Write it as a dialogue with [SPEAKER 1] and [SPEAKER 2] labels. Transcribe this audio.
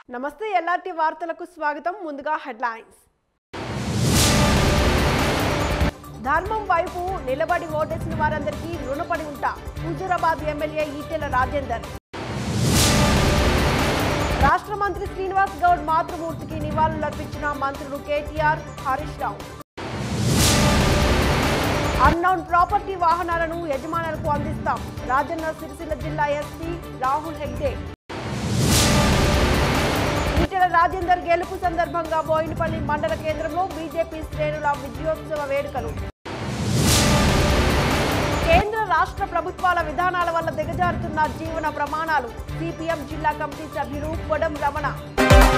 [SPEAKER 1] నమస్తే ఎల్ఆర్టీ వార్తలకు స్వాగతం ముందుగా హెడ్లైన్స్ ధర్మం వైపు నిలబడి ఓటేసిన వారందరికీ రుణపడి ఉంటా హుజూరాబాద్ ఎమ్మెల్యే ఈటెల రాజేందర్ రాష్ట్ర మంత్రి శ్రీనివాస్ గౌడ్ మాతృమూర్తికి నివాళులర్పించిన మంత్రులు KTR Harish Rao unknown property వాహనాలను యజమానులకు అందిస్తాం రాజన్న సిరిసిల్ల జిల్లా ఎస్పీ రాహుల్ హెగ్డే ఈటెల రాజేందర్ గెలుపు సందర్భంగా బోయినపల్లి మండల కేంద్రంలో బీజేపీ శ్రేణుల విజయోత్సవ వేడుకలు కేంద్ర రాష్ట్ర ప్రభుత్వాల విధానాల వల్ల దిగజారుతున్న జీవన ప్రమాణాలు సిపిఎం జిల్లా కమిటీ సభ్యులు పొడం రమణ